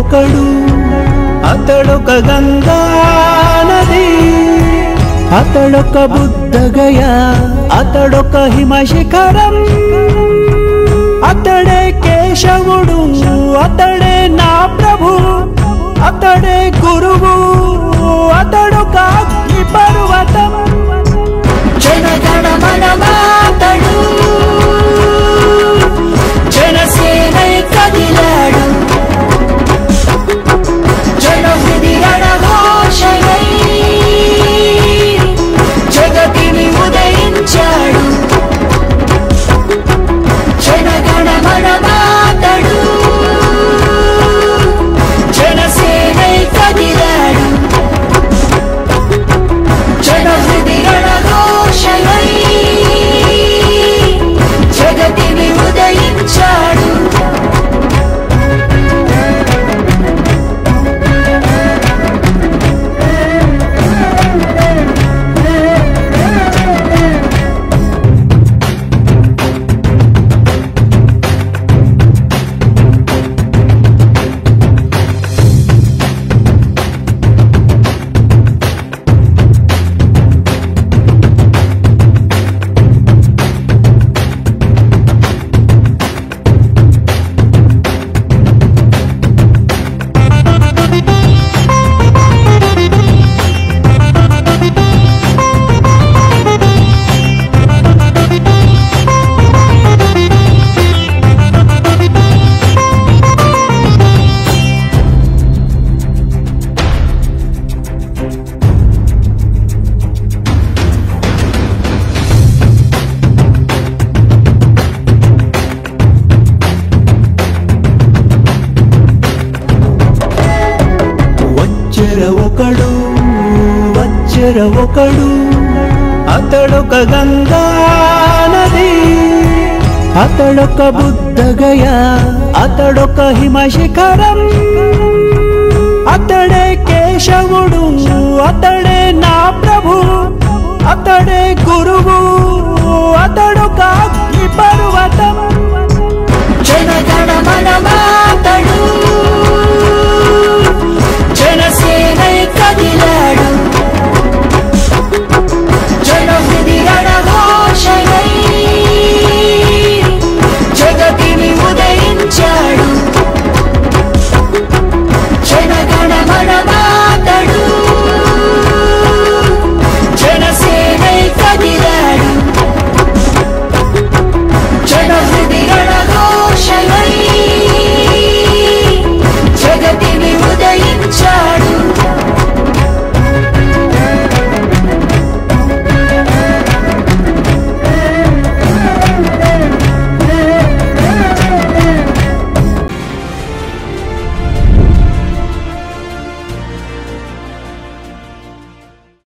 ఒకడు అతడొక గంగా నది అతడొక బుద్ధగయ అతడొక హిమశిఖరం అతడే కేశవుడు అతడే నా ప్రభు అతడే గురువు అతడొక అగ్ని పర్వతం జనగణ మనమాతడు జనసేనై కదిలాడు జనహృది రణఘోషయై జగతిని ఉదయించాడు జనగణ మనమాతడు జనసేనై కదిలాడు జనహృది రణఘోషయై జగతిని ఉదయించాడు వచ్చెర ఒకడు వచ్చెర ఒకడు అతడొక గంగా నది అతడొక బుద్ధగయ అతడొక హిమశిఖరం అతడే కేశవుడు అతడే నా ప్రభు అతడే గురువు అతడొక